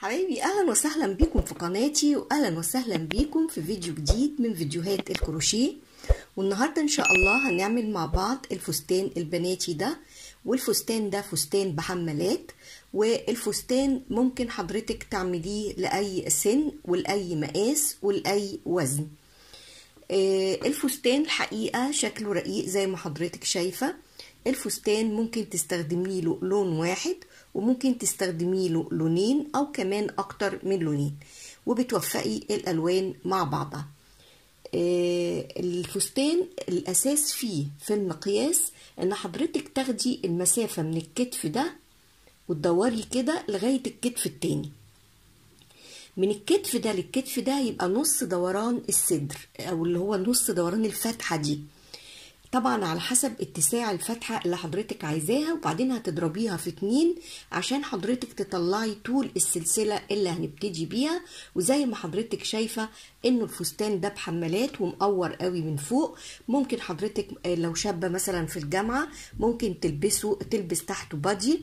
حبايبي اهلا وسهلا بيكم في قناتي واهلا وسهلا بيكم في فيديو جديد من فيديوهات الكروشيه والنهارده ان شاء الله هنعمل مع بعض الفستان البناتي ده والفستان ده فستان بحمالات والفستان ممكن حضرتك تعمليه لاي سن ولاي مقاس ولاي وزن آه الفستان الحقيقه شكله رقيق زي ما حضرتك شايفه الفستان ممكن تستخدمي له لون واحد وممكن تستخدمي له لونين او كمان اكتر من لونين وبتوفقي الالوان مع بعضها آه الفستان الاساس فيه في المقياس ان حضرتك تاخدي المسافة من الكتف ده وتدوري كده لغاية الكتف التاني من الكتف ده للكتف ده يبقى نص دوران الصدر او اللي هو نص دوران الفتحة دي طبعا على حسب اتساع الفتحة اللي حضرتك عايزاها وبعدين هتضربيها في اتنين عشان حضرتك تطلعي طول السلسلة اللي هنبتدي بيها وزي ما حضرتك شايفة انه الفستان ده بحمالات ومقور قوي من فوق ممكن حضرتك لو شابة مثلا في الجامعة ممكن تلبسه تلبس تحته بادي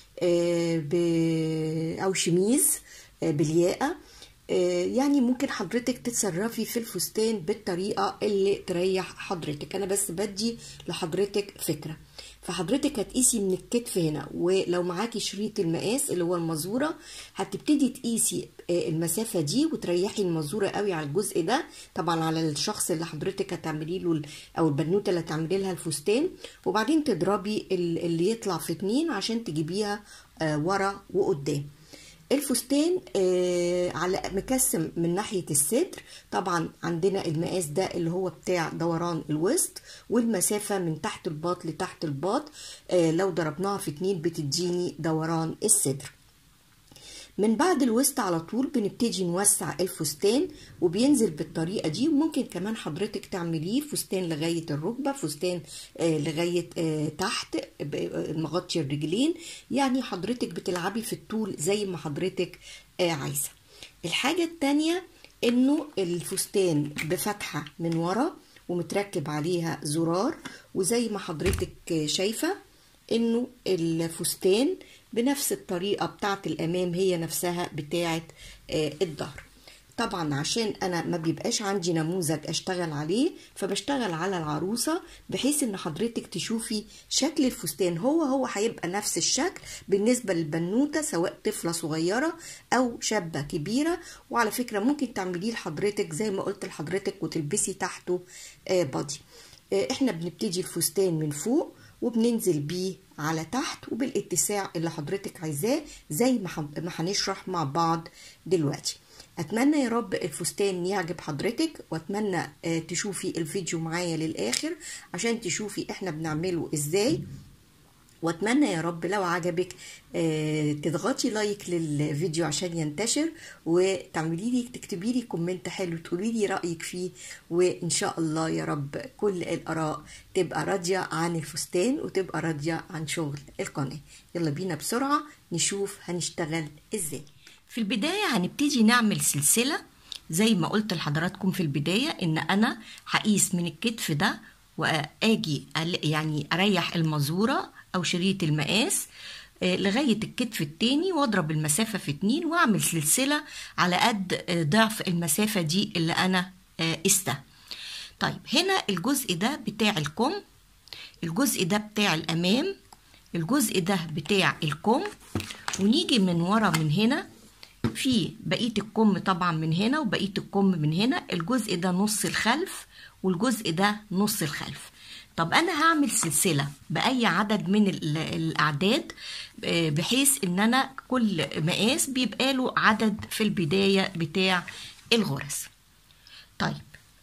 او شميز بالياقة يعني ممكن حضرتك تتصرفي في الفستان بالطريقة اللي تريح حضرتك أنا بس بدي لحضرتك فكرة فحضرتك هتقيسي من الكتف هنا ولو معاكي شريط المقاس اللي هو المزورة هتبتدي تقيسي المسافة دي وتريحي المزورة قوي على الجزء ده طبعا على الشخص اللي حضرتك هتعملي له او البنوتة اللي هتعملي لها الفستان وبعدين تضربي اللي يطلع في اتنين عشان تجيبيها ورا وقدام الفستان آه على مكسم من ناحية الصدر طبعا عندنا المقاس ده اللي هو بتاع دوران الوسط والمسافة من تحت الباط لتحت الباط آه لو ضربناها في اتنين بتديني دوران الصدر من بعد الوسط على طول بنبتدي نوسع الفستان وبينزل بالطريقة دي وممكن كمان حضرتك تعمليه فستان لغاية الركبة فستان آه لغاية آه تحت مغطي الرجلين يعني حضرتك بتلعبي في الطول زي ما حضرتك آه عايزة الحاجة التانية انه الفستان بفتحة من ورا ومتركب عليها زرار وزي ما حضرتك شايفة انه الفستان بنفس الطريقة بتاعت الأمام هي نفسها بتاعت آه الظهر طبعا عشان أنا ما بيبقاش عندي نموذج أشتغل عليه فبشتغل على العروسة بحيث إن حضرتك تشوفي شكل الفستان هو هو هيبقى نفس الشكل بالنسبة للبنوتة سواء طفلة صغيرة أو شابة كبيرة وعلى فكرة ممكن تعمليه لحضرتك زي ما قلت لحضرتك وتلبسي تحته آه بادي آه احنا بنبتدي الفستان من فوق وبننزل بيه على تحت وبالاتساع اللي حضرتك عايزاه زي ما هنشرح مع بعض دلوقتي اتمنى يا رب الفستان يعجب حضرتك واتمنى تشوفي الفيديو معايا للاخر عشان تشوفي احنا بنعمله ازاي واتمنى يا رب لو عجبك تضغطي لايك للفيديو عشان ينتشر وتعملي لي تكتبي لي كومنت حلو تقولي لي رايك فيه وان شاء الله يا رب كل الاراء تبقى راضيه عن الفستان وتبقى راضيه عن شغل القناه يلا بينا بسرعه نشوف هنشتغل ازاي في البدايه هنبتدي نعمل سلسله زي ما قلت لحضراتكم في البدايه ان انا هقيس من الكتف ده واجي يعني اريح المزوره او شريط المقاس لغاية الكتف التاني واضرب المسافة في اتنين واعمل سلسلة على قد ضعف المسافة دي اللي انا قستها طيب هنا الجزء ده بتاع الكم الجزء ده بتاع الامام الجزء ده بتاع الكم ونيجي من ورا من هنا في بقية الكم طبعا من هنا وبقية الكم من هنا الجزء ده نص الخلف والجزء ده نص الخلف طب انا هعمل سلسله باي عدد من الاعداد بحيث ان انا كل مقاس بيبقى له عدد في البدايه بتاع الغرز طيب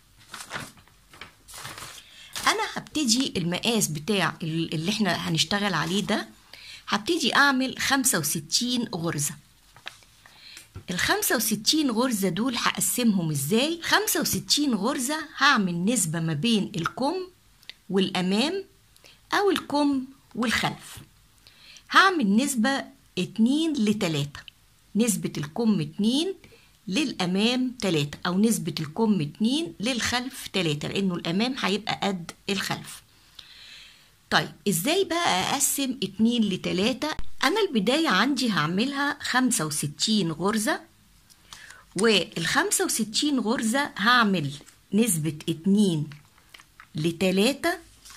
انا هبتدي المقاس بتاع اللي احنا هنشتغل عليه ده هبتدي اعمل 65 غرزه ال 65 غرزة دول هقسمهم ازاي؟ 65 غرزة هعمل نسبة ما بين الكم والأمام أو الكم والخلف هعمل نسبة اتنين لتلاتة نسبة الكم اتنين للأمام تلاتة أو نسبة الكم اتنين للخلف تلاتة لأنه الأمام هيبقى قد الخلف طيب ازاي بقى أقسم اتنين لتلاتة أنا البداية عندي هعملها خمسة وستين غرزة والخمسة وستين غرزة هعمل نسبة اتنين لتلاتة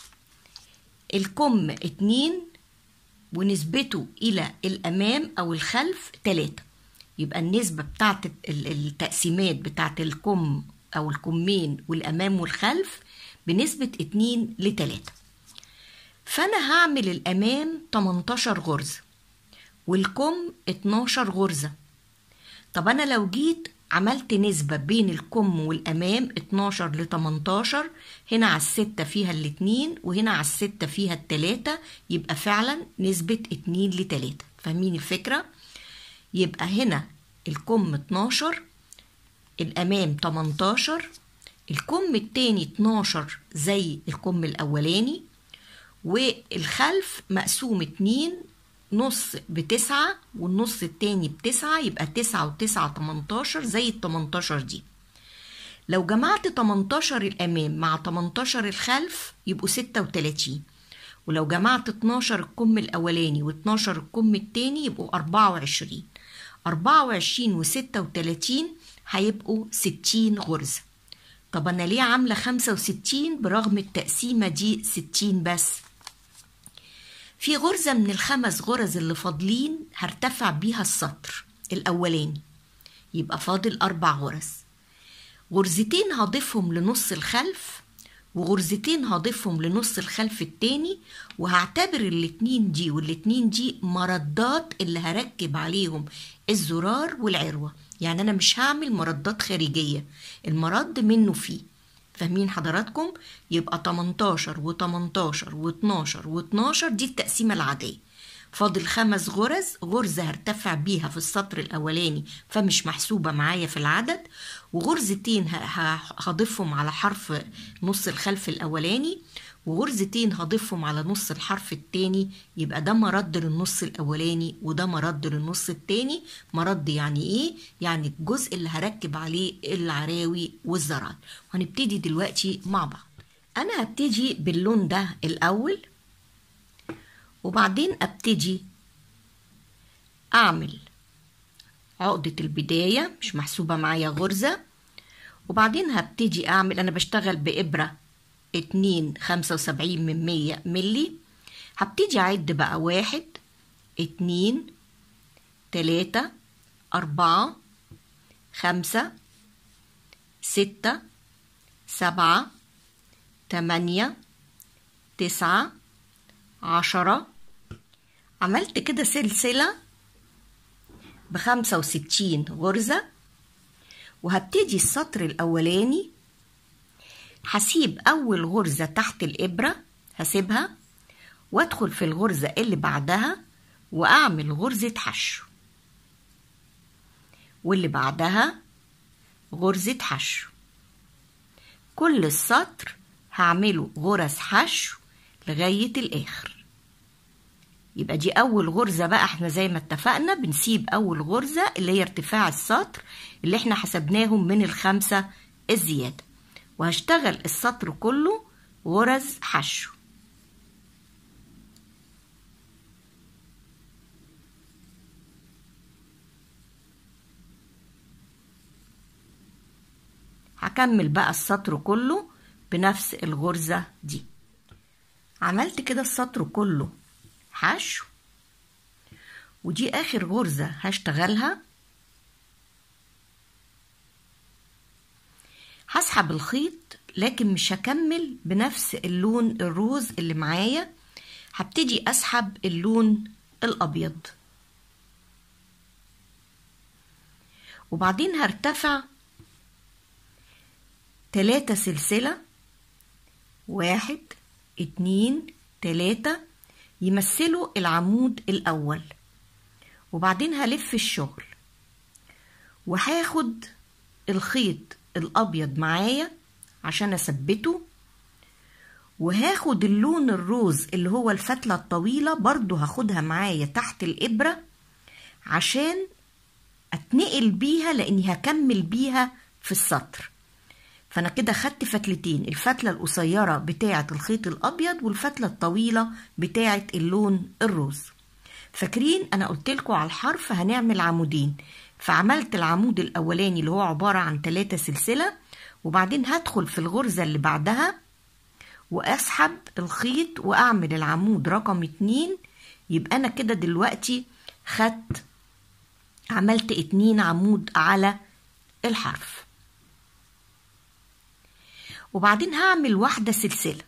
الكم اتنين ونسبته إلى الأمام أو الخلف تلاتة يبقى النسبة بتاعت التقسيمات بتاعت الكم أو الكمين والأمام والخلف بنسبة اتنين لتلاتة فأنا هعمل الأمام 18 غرزة والكم 12 غرزة طب أنا لو جيت عملت نسبة بين الكم والأمام 12 ل 18 هنا على الستة فيها الاتنين وهنا على الستة فيها التلاتة يبقى فعلا نسبة اتنين لتلاتة فاهمين الفكرة؟ يبقى هنا الكم 12 الأمام 18 الكم التاني 12 زي الكم الأولاني والخلف مقسوم اتنين نص بتسعة والنص التاني بتسعة يبقى تسعة وتسعة تمنتاشر زي التمنتاشر دي لو جمعت تمنتاشر الأمام مع تمنتاشر الخلف يبقوا ستة وتلاتين ولو جمعت اتناشر الكم الأولاني واتناشر الكم التاني يبقوا أربعة وعشرين أربعة وعشرين وستة وتلاتين هيبقوا ستين غرزة طب أنا ليه عاملة خمسة وستين برغم التقسيمة دي ستين بس في غرزة من الخمس غرز اللي فاضلين هرتفع بيها السطر الأولاني يبقى فاضل أربع غرز غرزتين هضيفهم لنص الخلف وغرزتين هضيفهم لنص الخلف التاني وهعتبر الاتنين دي والاتنين دي مردات اللي هركب عليهم الزرار والعروة يعني أنا مش هعمل مردات خارجية المرد منه فيه فاهمين حضراتكم يبقى 18 و18 و12 و12 دي التقسيمة العادية فاضل خمس غرز غرزة هرتفع بيها في السطر الأولاني فمش محسوبة معايا في العدد وغرزتين هضيفهم على حرف نص الخلف الأولاني وغرزتين هضيفهم على نص الحرف التاني يبقى ده مرد للنص الأولاني وده مرد للنص التاني مرد يعني إيه؟ يعني الجزء اللي هركب عليه العراوي والزرار وهنبتدي دلوقتي مع بعض أنا هبتدي باللون ده الأول وبعدين أبتدي أعمل عقدة البداية مش محسوبة معايا غرزة وبعدين هبتدي أعمل أنا بشتغل بإبرة اتنين خمسة وسبعين من مية ملي هبتدي أعد بقى واحد اتنين تلاتة أربعة خمسة ستة سبعة تمانية تسعة عشرة عملت كده سلسلة بخمسة وستين غرزة وهبتدي السطر الأولاني هسيب أول غرزة تحت الإبرة هسيبها وأدخل في الغرزة اللي بعدها وأعمل غرزة حشو واللي بعدها غرزة حشو كل السطر هعمله غرز حشو لغاية الآخر يبقى دي أول غرزة بقى احنا زي ما اتفقنا بنسيب أول غرزة اللي هي ارتفاع السطر اللي احنا حسبناهم من الخمسة الزيادة وهشتغل السطر كله غرز حشو هكمل بقى السطر كله بنفس الغرزة دي عملت كده السطر كله حشو ودي آخر غرزة هشتغلها هسحب الخيط لكن مش هكمل بنفس اللون الروز اللي معايا هبتدي أسحب اللون الأبيض وبعدين هرتفع تلاتة سلسلة واحد اتنين تلاتة يمثلوا العمود الأول وبعدين هلف الشغل وهاخد الخيط الأبيض معايا عشان أثبته وهاخد اللون الروز اللي هو الفتلة الطويلة برضو هاخدها معايا تحت الإبرة عشان أتنقل بيها لأني هكمل بيها في السطر فأنا كده خدت فتلتين الفتلة القصيرة بتاعة الخيط الأبيض والفتلة الطويلة بتاعة اللون الروز فاكرين انا قلت لكم على الحرف هنعمل عمودين فعملت العمود الاولاني اللي هو عبارة عن ثلاثة سلسلة وبعدين هدخل في الغرزة اللي بعدها واسحب الخيط واعمل العمود رقم اتنين يبقى انا كده دلوقتي خدت عملت اتنين عمود على الحرف وبعدين هعمل واحدة سلسلة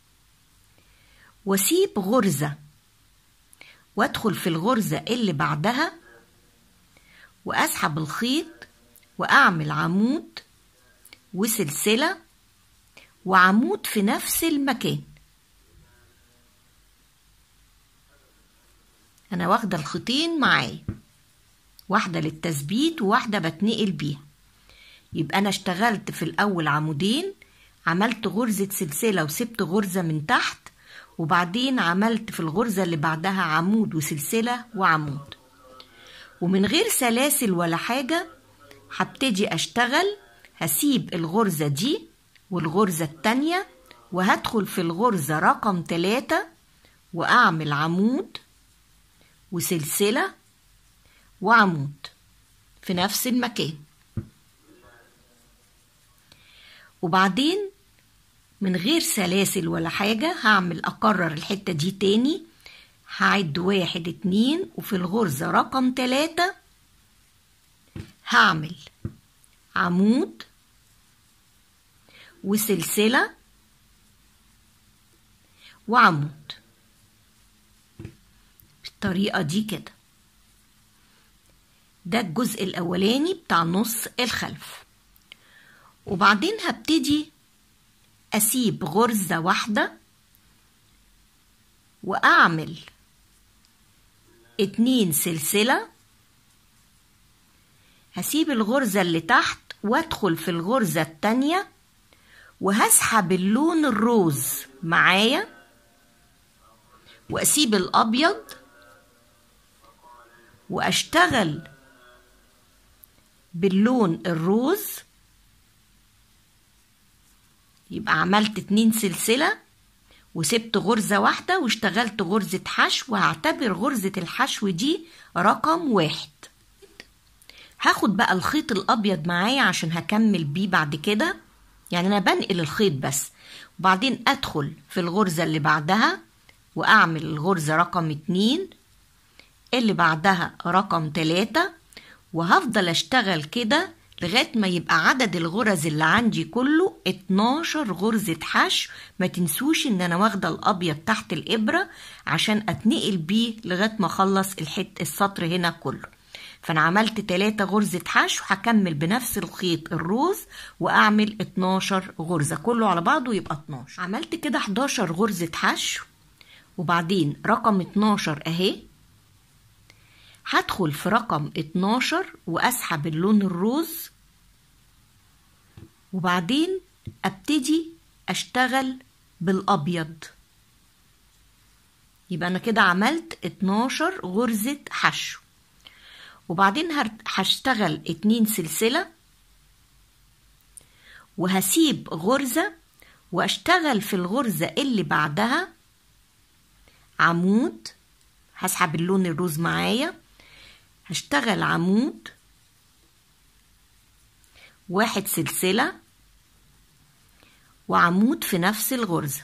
واسيب غرزة وادخل في الغرزة اللي بعدها واسحب الخيط واعمل عمود وسلسلة وعمود في نفس المكان انا واخدة الخيطين معايا واحدة للتثبيت وواحدة بتنقل بيها يبقى انا اشتغلت في الاول عمودين عملت غرزة سلسلة وسبت غرزة من تحت وبعدين عملت في الغرزة اللي بعدها عمود وسلسلة وعمود ومن غير سلاسل ولا حاجة هبتدي أشتغل هسيب الغرزة دي والغرزة التانية وهدخل في الغرزة رقم تلاتة وأعمل عمود وسلسلة وعمود في نفس المكان وبعدين من غير سلاسل ولا حاجة هعمل أكرر الحتة دي تاني هعد واحد اتنين وفي الغرزة رقم تلاتة هعمل عمود وسلسلة وعمود بالطريقة دي كده ده الجزء الأولاني بتاع نص الخلف وبعدين هبتدي أسيب غرزة واحدة وأعمل اتنين سلسلة هسيب الغرزة اللي تحت وادخل في الغرزة التانية وهسحب اللون الروز معايا واسيب الابيض واشتغل باللون الروز يبقى عملت اتنين سلسلة وسبت غرزة واحدة واشتغلت غرزة حشو وهعتبر غرزة الحشو دي رقم واحد هاخد بقى الخيط الابيض معايا عشان هكمل بيه بعد كده يعني انا بنقل الخيط بس وبعدين ادخل في الغرزة اللي بعدها واعمل الغرزة رقم اتنين اللي بعدها رقم تلاتة وهفضل اشتغل كده لغاية ما يبقى عدد الغرز اللي عندي كله 12 غرزة حشو ما تنسوش ان انا واخدة الابيض تحت الابرة عشان اتنقل بيه لغاية ما اخلص الحت السطر هنا كله فانا عملت 3 غرزة حشو هكمل بنفس الخيط الروز واعمل 12 غرزة كله على بعضه يبقى 12 عملت كده 11 غرزة حشو وبعدين رقم 12 اهي هدخل في رقم 12 واسحب اللون الروز وبعدين ابتدي اشتغل بالابيض يبقى انا كده عملت 12 غرزة حشو وبعدين هشتغل اتنين سلسلة وهسيب غرزة واشتغل في الغرزة اللي بعدها عمود هسحب اللون الروز معايا هشتغل عمود واحد سلسلة وعمود في نفس الغرزة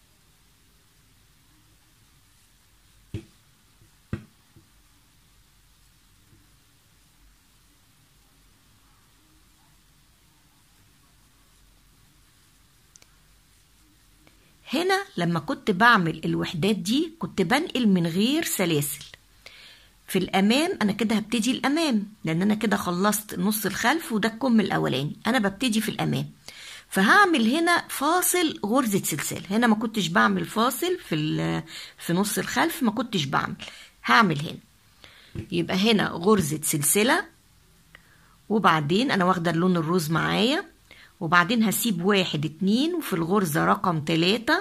هنا لما كنت بعمل الوحدات دي كنت بنقل من غير سلاسل في الامام انا كده هبتدي الامام لان انا كده خلصت نص الخلف وده الكم الاولاني انا ببتدي في الامام فهعمل هنا فاصل غرزة سلسلة هنا ما كنتش بعمل فاصل في في نص الخلف ما كنتش بعمل هعمل هنا يبقى هنا غرزة سلسلة وبعدين انا واخدة اللون الروز معايا وبعدين هسيب واحد اتنين وفي الغرزة رقم تلاتة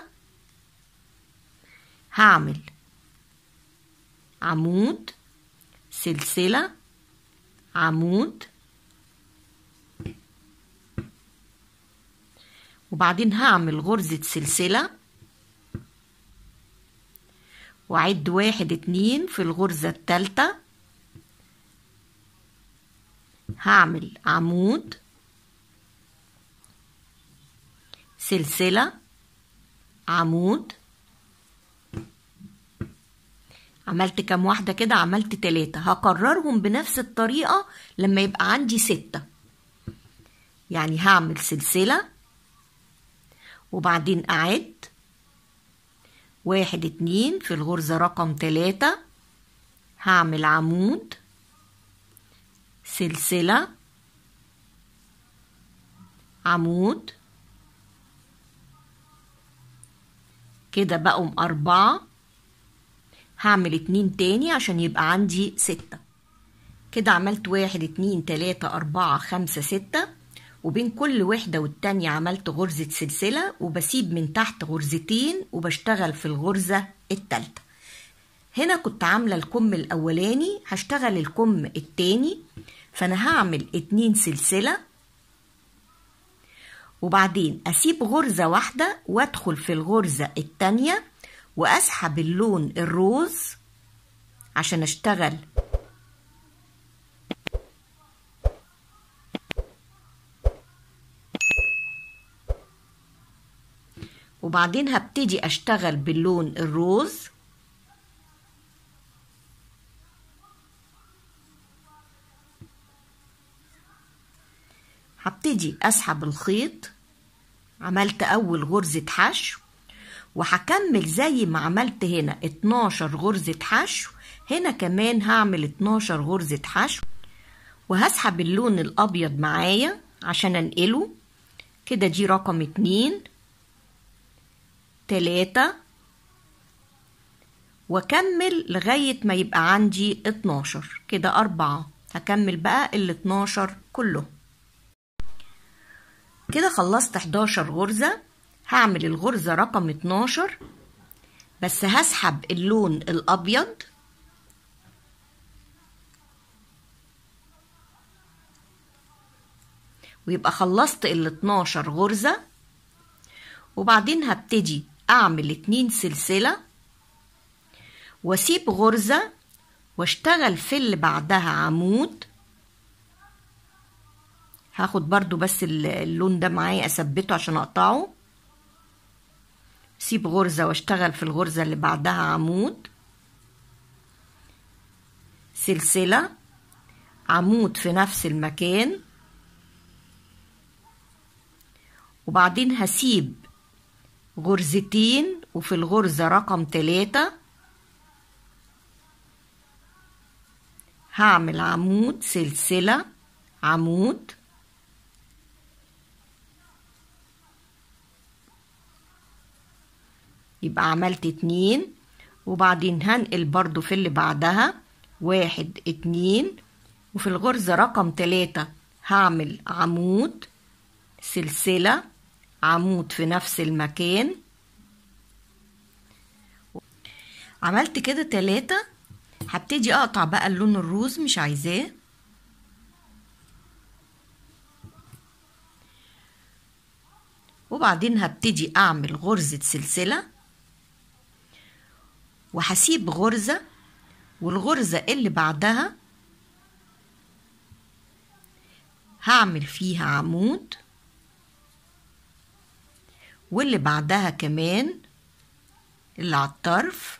هعمل عمود سلسلة عمود وبعدين هعمل غرزة سلسلة وعد واحد اتنين في الغرزة التالتة هعمل عمود سلسلة عمود عملت كام واحدة كده عملت تلاتة هكررهم بنفس الطريقة لما يبقى عندي ستة يعني هعمل سلسلة وبعدين أعد واحد اتنين في الغرزة رقم تلاتة هعمل عمود سلسلة عمود كده بقوا أربعة هعمل اتنين تاني عشان يبقى عندي ستة كده عملت واحد اتنين تلاتة أربعة خمسة ستة وبين كل وحدة والتانية عملت غرزة سلسلة وبسيب من تحت غرزتين وبشتغل في الغرزة التالتة هنا كنت عاملة الكم الأولاني هشتغل الكم التاني فأنا هعمل اتنين سلسلة وبعدين أسيب غرزة واحدة وأدخل في الغرزة التانية وأسحب اللون الروز عشان أشتغل وبعدين هبتدي أشتغل باللون الروز هبتدي أسحب الخيط عملت أول غرزة حشو وهكمل زي ما عملت هنا 12 غرزة حشو هنا كمان هعمل 12 غرزة حشو وهسحب اللون الأبيض معايا عشان أنقله كده دي رقم اتنين تلاتة وأكمل لغاية ما يبقى عندي 12 كده أربعة هكمل بقى ال 12 كلهم كده خلصت 11 غرزة هعمل الغرزة رقم 12 بس هسحب اللون الأبيض ويبقى خلصت ال 12 غرزة وبعدين هبتدي أعمل اتنين سلسلة واسيب غرزة واشتغل في اللي بعدها عمود هاخد برضو بس اللون ده معايا اثبته عشان اقطعه سيب غرزة واشتغل في الغرزة اللي بعدها عمود سلسلة عمود في نفس المكان وبعدين هسيب غرزتين وفي الغرزة رقم تلاتة هعمل عمود سلسلة عمود يبقى عملت اتنين وبعدين هنقل برضو في اللي بعدها واحد اتنين وفي الغرزة رقم تلاتة هعمل عمود سلسلة عمود في نفس المكان عملت كده تلاتة هبتدي اقطع بقى اللون الروز مش عايزاه وبعدين هبتدي اعمل غرزة سلسلة وهسيب غرزة والغرزة اللي بعدها هعمل فيها عمود واللي بعدها كمان اللي على الطرف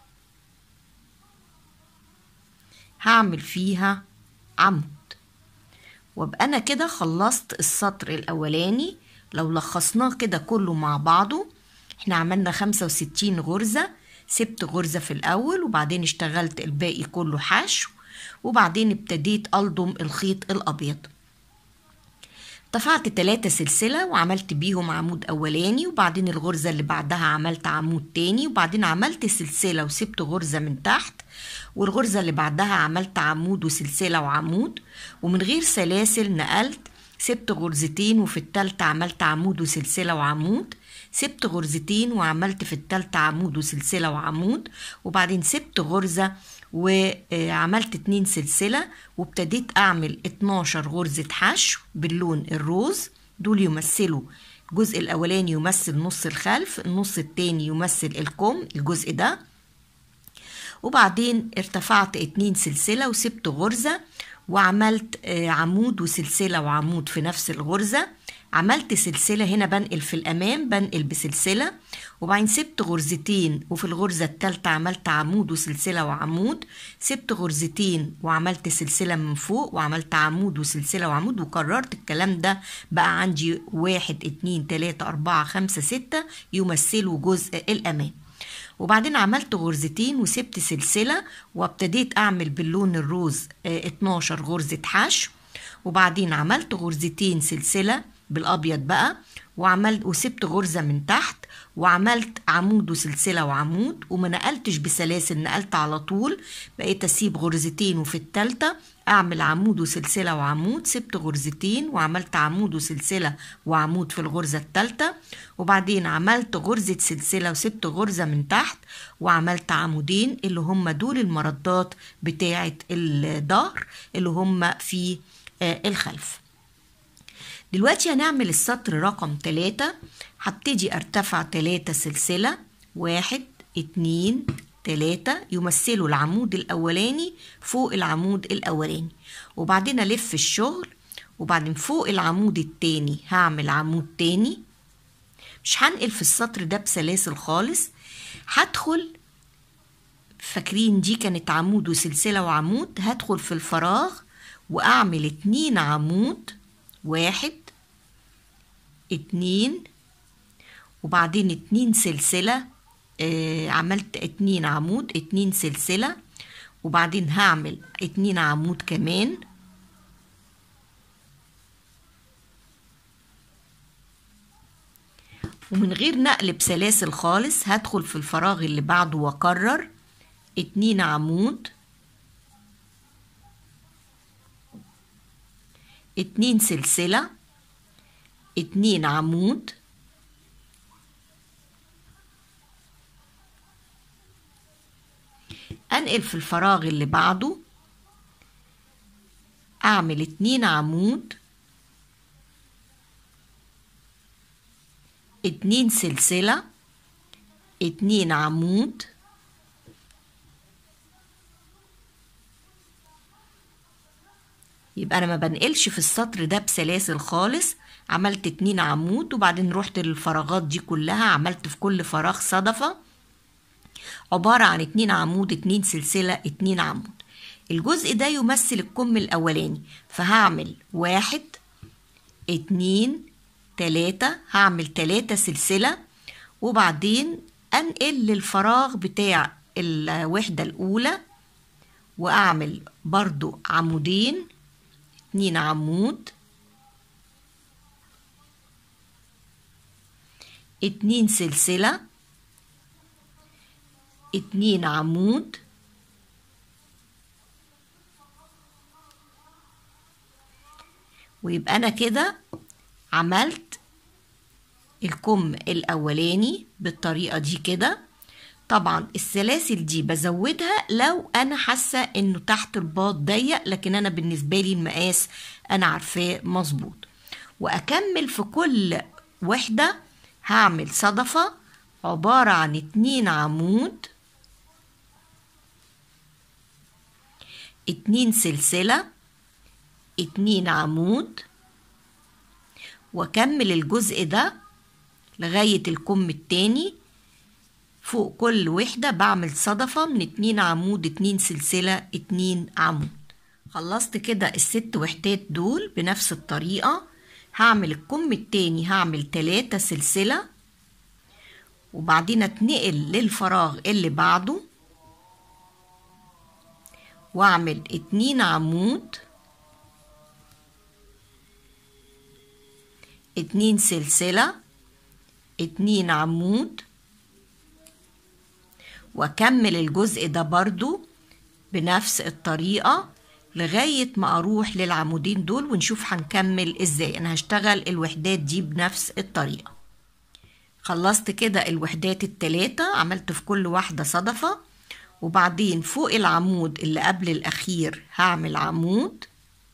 هعمل فيها عمود وابقى انا كده خلصت السطر الاولاني لو لخصناه كده كله مع بعضه احنا عملنا خمسة وستين غرزة سبت غرزة في الأول وبعدين اشتغلت الباقي كله حشو وبعدين ابتديت ألضم الخيط الأبيض ارتفعت تلاتة سلسلة وعملت بيهم عمود أولاني وبعدين الغرزة اللي بعدها عملت عمود تاني وبعدين عملت سلسلة وسبت غرزة من تحت والغرزة اللي بعدها عملت عمود وسلسلة وعمود ومن غير سلاسل نقلت سبت غرزتين وفي التالتة عملت عمود وسلسلة وعمود سبت غرزتين وعملت في التالتة عمود وسلسلة وعمود وبعدين سبت غرزة وعملت اتنين سلسلة وابتديت اعمل 12 غرزة حشو باللون الروز دول يمثلوا الجزء الاولاني يمثل نص الخلف النص التاني يمثل الكم الجزء ده وبعدين ارتفعت اتنين سلسلة وسبت غرزة وعملت آه، عمود وسلسلة وعمود في نفس الغرزة عملت سلسلة هنا بنقل في الأمام بنقل بسلسلة وبعدين سبت غرزتين وفي الغرزة التالتة عملت عمود وسلسلة وعمود سبت غرزتين وعملت سلسلة من فوق وعملت عمود وسلسلة وعمود وكررت الكلام ده بقى عندي واحد اتنين تلاتة أربعة خمسة ستة يمثلوا جزء الأمام وبعدين عملت غرزتين وسبت سلسلة وابتديت أعمل باللون الروز آه، 12 غرزة حشو وبعدين عملت غرزتين سلسلة بالأبيض بقى وعملت وسبت غرزة من تحت وعملت عمود وسلسلة وعمود وما نقلتش بسلاسل نقلت على طول بقيت أسيب غرزتين وفي التالتة أعمل عمود وسلسلة وعمود سبت غرزتين وعملت عمود وسلسلة وعمود في الغرزة التالتة وبعدين عملت غرزة سلسلة وسبت غرزة من تحت وعملت عمودين اللي هم دول المردات بتاعة الظهر اللي هم في آه، الخلف دلوقتي هنعمل السطر رقم تلاتة هبتدي ارتفع تلاتة سلسلة واحد اتنين تلاتة يمثلوا العمود الأولاني فوق العمود الأولاني وبعدين ألف الشغل وبعدين فوق العمود التاني هعمل عمود تاني مش هنقل في السطر ده بسلاسل خالص هدخل فاكرين دي كانت عمود وسلسلة وعمود هدخل في الفراغ وأعمل اتنين عمود واحد اتنين وبعدين اتنين سلسلة آه عملت اتنين عمود اتنين سلسلة وبعدين هعمل اتنين عمود كمان ومن غير نقل بسلاسل خالص هدخل في الفراغ اللي بعده واكرر اتنين عمود اتنين سلسلة اتنين عمود انقل في الفراغ اللي بعده اعمل اتنين عمود اتنين سلسلة اتنين عمود يبقى انا ما بنقلش في السطر ده بسلاسل خالص عملت اتنين عمود وبعدين رحت للفراغات دي كلها عملت في كل فراغ صدفة عبارة عن اتنين عمود اتنين سلسلة اتنين عمود الجزء ده يمثل الكم الأولاني فهعمل واحد اتنين تلاتة هعمل تلاتة سلسلة وبعدين أنقل للفراغ بتاع الوحدة الأولى وأعمل برضو عمودين اتنين عمود اتنين سلسلة اتنين عمود ويبقى أنا كده عملت الكم الأولاني بالطريقة دي كده طبعا السلاسل دي بزودها لو أنا حاسة إنه تحت الباط ضيق لكن أنا بالنسبة لي المقاس أنا عارفاه مظبوط وأكمل في كل وحدة هعمل صدفة عبارة عن اتنين عمود اتنين سلسلة اتنين عمود واكمل الجزء ده لغاية الكم التاني فوق كل وحدة بعمل صدفة من اتنين عمود اتنين سلسلة اتنين عمود خلصت كده الست وحدات دول بنفس الطريقة هعمل الكم التاني هعمل تلاتة سلسلة وبعدين اتنقل للفراغ اللي بعده واعمل اتنين عمود اتنين سلسلة اتنين عمود واكمل الجزء ده برضو بنفس الطريقة لغاية ما اروح للعمودين دول ونشوف هنكمل ازاي انا هشتغل الوحدات دي بنفس الطريقة خلصت كده الوحدات التلاتة عملت في كل واحدة صدفة وبعدين فوق العمود اللي قبل الاخير هعمل عمود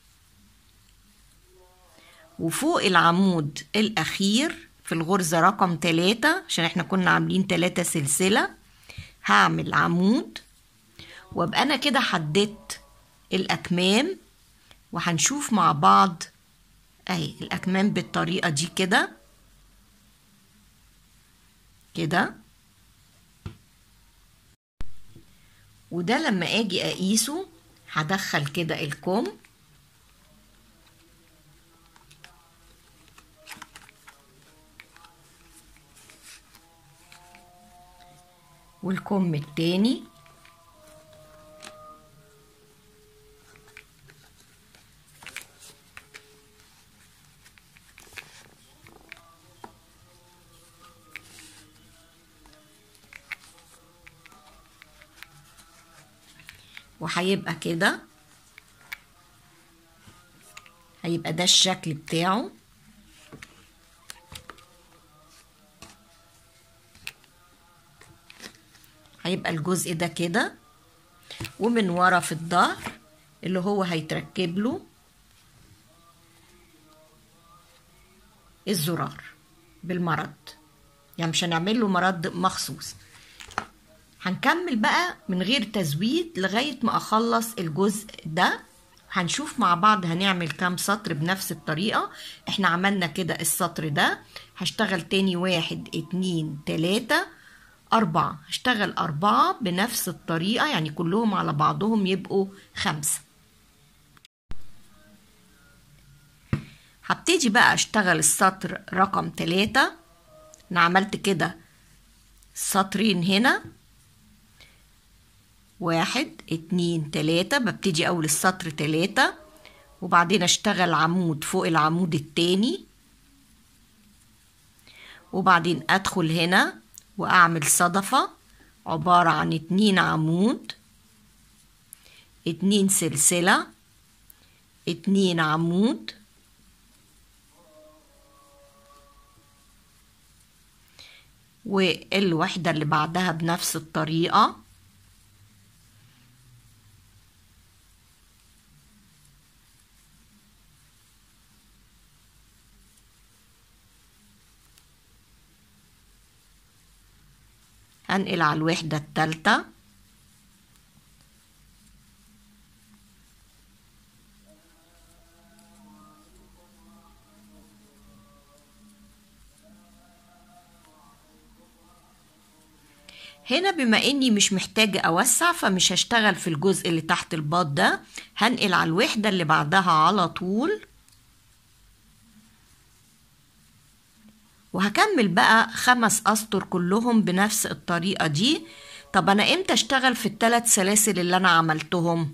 وفوق العمود الأخير في الغرزة رقم تلاتة عشان احنا كنا عاملين تلاتة سلسلة هعمل عمود وابقى انا كده حددت الاكمام وهنشوف مع بعض اهي الاكمام بالطريقه دي كده كده وده لما اجي اقيسه هدخل كده الكم والكم التاني وهيبقى كده هيبقى ده الشكل بتاعه هيبقى الجزء ده كده ومن ورا في الظهر اللي هو هيتركب له الزرار بالمرد يعني مش هنعمل له مرد مخصوص هنكمل بقى من غير تزويد لغاية ما أخلص الجزء ده هنشوف مع بعض هنعمل كام سطر بنفس الطريقة احنا عملنا كده السطر ده هشتغل تاني واحد اتنين تلاتة أربعة هشتغل أربعة بنفس الطريقة يعني كلهم على بعضهم يبقوا خمسة هبتدي بقى أشتغل السطر رقم تلاتة أنا عملت كده سطرين هنا واحد اتنين تلاتة ببتدي أول السطر تلاتة وبعدين أشتغل عمود فوق العمود التاني وبعدين أدخل هنا وأعمل صدفة عبارة عن اتنين عمود اتنين سلسلة اتنين عمود والوحدة اللي بعدها بنفس الطريقة هنقل على الوحدة التالتة هنا بما اني مش محتاجة اوسع فمش هشتغل في الجزء اللي تحت الباط ده هنقل على الوحدة اللي بعدها على طول وهكمل بقى خمس أسطر كلهم بنفس الطريقة دي طب أنا إمتى أشتغل في الثلاث سلاسل اللي أنا عملتهم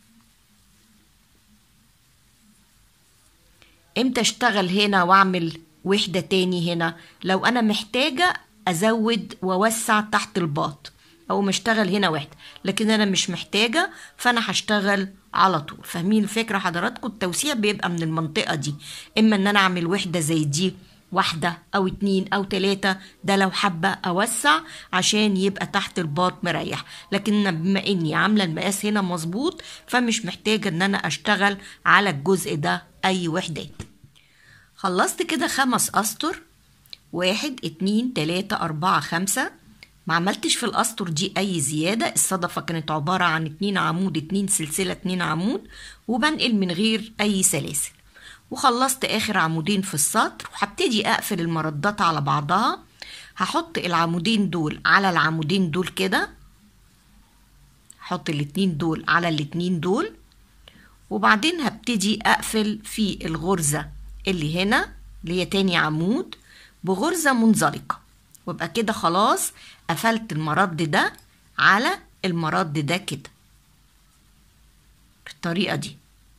إمتى أشتغل هنا وأعمل وحدة تاني هنا لو أنا محتاجة أزود وأوسع تحت الباط أو مشتغل هنا واحدة لكن أنا مش محتاجة فأنا هشتغل على طول فاهمين الفكرة حضراتكم التوسيع بيبقى من المنطقة دي إما إن أنا أعمل وحدة زي دي واحدة أو اتنين أو تلاتة ده لو حابة أوسع عشان يبقى تحت الباط مريح لكن بما إني عاملة المقاس هنا مظبوط فمش محتاجة إن أنا أشتغل على الجزء ده أي وحدات خلصت كده خمس أسطر واحد اتنين تلاتة أربعة خمسة ما عملتش في الأسطر دي أي زيادة الصدفة كانت عبارة عن اتنين عمود اتنين سلسلة اتنين عمود وبنقل من غير أي سلاسل وخلصت اخر عمودين في السطر وهبتدي اقفل المردات على بعضها هحط العمودين دول على العمودين دول كده هحط الاتنين دول على الاتنين دول وبعدين هبتدي اقفل في الغرزة اللي هنا اللي هي تاني عمود بغرزة منزلقة وابقى كده خلاص قفلت المرد ده على المرد ده كده بالطريقة دي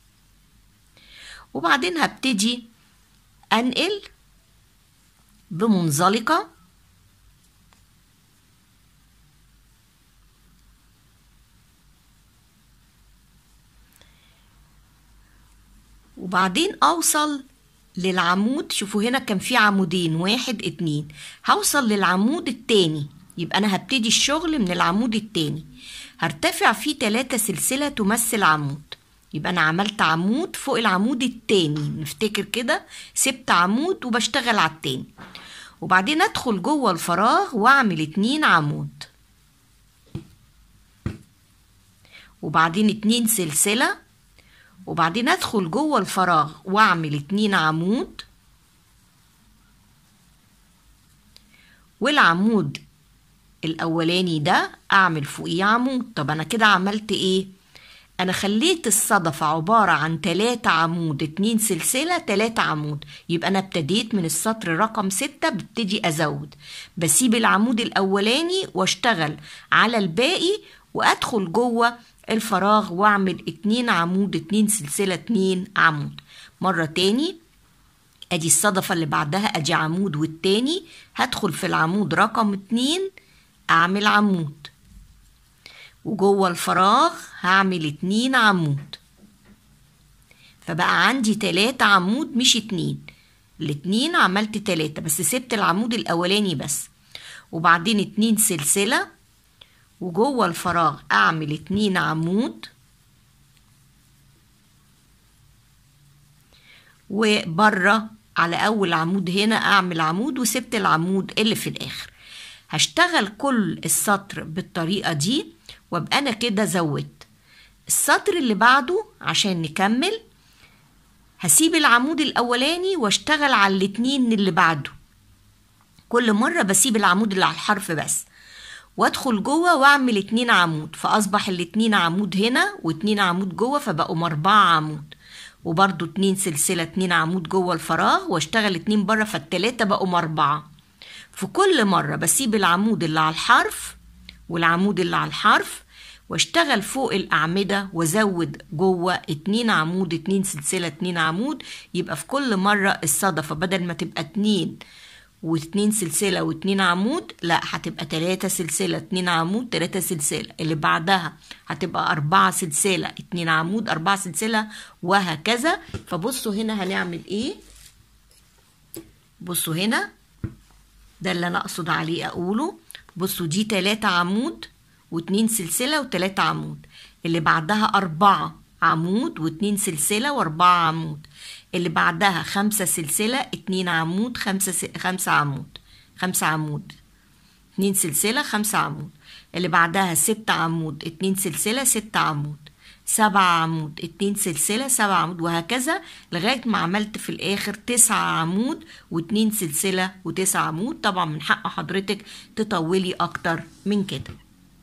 وبعدين هبتدي انقل بمنزلقة وبعدين اوصل للعمود شوفوا هنا كان في عمودين واحد اتنين هوصل للعمود التاني يبقى انا هبتدي الشغل من العمود التاني هرتفع فيه تلاتة سلسلة تمثل عمود يبقى انا عملت عمود فوق العمود التاني نفتكر كده سبت عمود وبشتغل على التاني وبعدين ادخل جوه الفراغ واعمل اتنين عمود وبعدين اتنين سلسلة وبعدين ادخل جوه الفراغ واعمل اتنين عمود والعمود الاولاني ده اعمل فوقيه عمود طب انا كده عملت ايه انا خليت الصدفة عبارة عن تلاتة عمود اتنين سلسلة تلاتة عمود يبقى انا ابتديت من السطر رقم ستة ببتدي ازود بسيب العمود الاولاني واشتغل على الباقي وادخل جوه الفراغ واعمل اتنين عمود اتنين سلسلة اتنين عمود مرة تاني ادي الصدفة اللي بعدها ادي عمود والتاني هدخل في العمود رقم اتنين اعمل عمود وجوه الفراغ هعمل اتنين عمود فبقى عندي تلاتة عمود مش اتنين الاتنين عملت تلاتة بس سبت العمود الاولاني بس وبعدين اتنين سلسلة وجوه الفراغ اعمل اتنين عمود وبره على اول عمود هنا اعمل عمود وسبت العمود اللي في الاخر هشتغل كل السطر بالطريقة دي وابقى انا كده زودت السطر اللي بعده عشان نكمل هسيب العمود الاولاني واشتغل على الاتنين اللي بعده كل مرة بسيب العمود اللي على الحرف بس وادخل جوه واعمل اتنين عمود فاصبح الاتنين عمود هنا واتنين عمود جوه فبقوا اربعة عمود وبرضو اتنين سلسلة اتنين عمود جوه الفراغ واشتغل اتنين بره فالتلاتة بقوا اربعة في كل مرة بسيب العمود اللي على الحرف والعمود اللي على الحرف واشتغل فوق الأعمدة وزود جوه اتنين عمود اتنين سلسلة اتنين عمود يبقى في كل مرة الصدفة بدل ما تبقى اتنين واتنين سلسلة واتنين عمود لا هتبقى تلاتة سلسلة اتنين عمود تلاتة سلسلة اللي بعدها هتبقى أربعة سلسلة اتنين عمود أربعة سلسلة وهكذا فبصوا هنا هنعمل ايه بصوا هنا ده اللي انا اقصد عليه اقوله بصوا دي تلاتة عمود واتنين سلسلة وتلاتة عمود اللي بعدها أربعة عمود واتنين سلسلة وأربعة عمود اللي بعدها خمسة سلسلة اتنين عمود خمسة س... خمسة عمود خمسة عمود اتنين سلسلة خمسة عمود اللي بعدها ستة عمود اتنين سلسلة ستة عمود سبعة عمود اتنين سلسلة سبعة عمود وهكذا لغاية ما عملت في الآخر تسعة عمود واتنين سلسلة وتسعة عمود طبعا من حق حضرتك تطولي أكتر من كده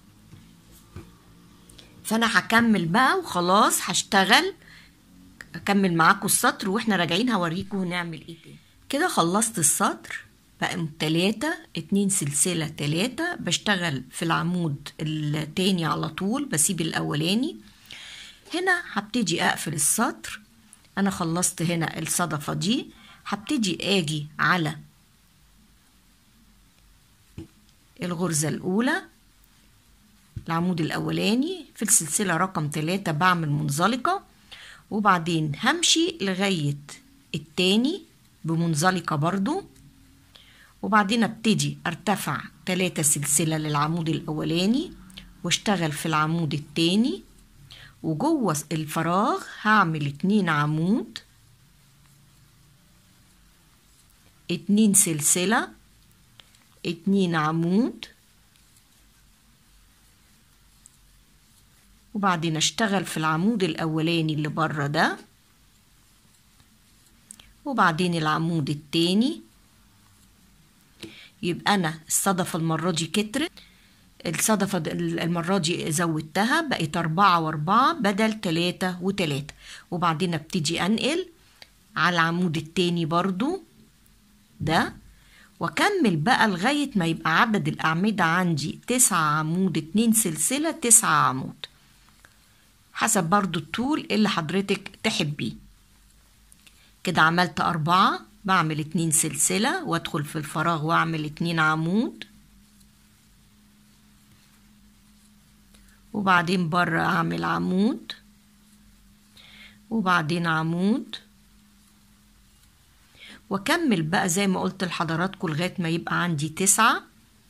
فأنا هكمل بقى وخلاص هشتغل أكمل معاكم السطر وإحنا راجعين هوريكم هنعمل إيه تاني كده خلصت السطر بقى تلاتة اتنين سلسلة تلاتة بشتغل في العمود التاني على طول بسيب الأولاني هنا هبتدي اقفل السطر انا خلصت هنا الصدفة دي هبتدي اجي على الغرزة الاولى العمود الاولاني في السلسلة رقم تلاتة بعمل منزلقة وبعدين همشي لغاية التاني بمنزلقة برضو وبعدين ابتدي ارتفع تلاتة سلسلة للعمود الاولاني واشتغل في العمود التاني وجوه الفراغ هعمل اتنين عمود اتنين سلسلة اتنين عمود وبعدين اشتغل في العمود الاولاني اللي بره ده وبعدين العمود التاني يبقى انا الصدفة المرة دي كترت الصدفة المرة دي زودتها بقت أربعة وأربعة بدل تلاتة وتلاتة وبعدين ابتدي أنقل على العمود التاني برضو ده وأكمل بقى لغاية ما يبقى عدد الأعمدة عندي تسعة عمود اتنين سلسلة تسعة عمود حسب برضو الطول اللي حضرتك تحبيه كده عملت أربعة بعمل اتنين سلسلة وادخل في الفراغ واعمل اتنين عمود وبعدين بره اعمل عمود وبعدين عمود واكمل بقى زي ما قلت لحضراتكم لغايه ما يبقى عندي تسعة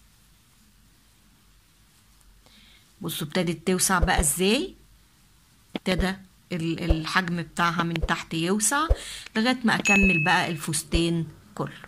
بصوا ابتدت توسع بقى ازاي ابتدى الحجم بتاعها من تحت يوسع لغايه ما اكمل بقى الفستان كله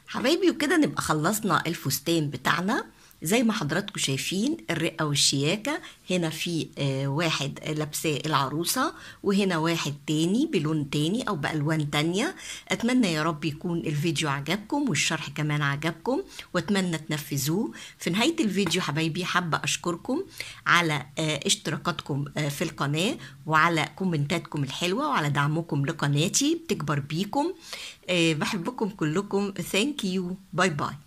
حبايبي وكده نبقى خلصنا الفستان بتاعنا زي ما حضراتكم شايفين الرقة والشياكة هنا في آه واحد لابساه العروسة وهنا واحد تاني بلون تاني أو بألوان تانية أتمنى يا رب يكون الفيديو عجبكم والشرح كمان عجبكم وأتمنى تنفذوه في نهاية الفيديو حبايبي حابة أشكركم على آه اشتراكاتكم آه في القناة وعلى كومنتاتكم الحلوة وعلى دعمكم لقناتي بتكبر بيكم بحبكم كلكم ثانك يو باي باي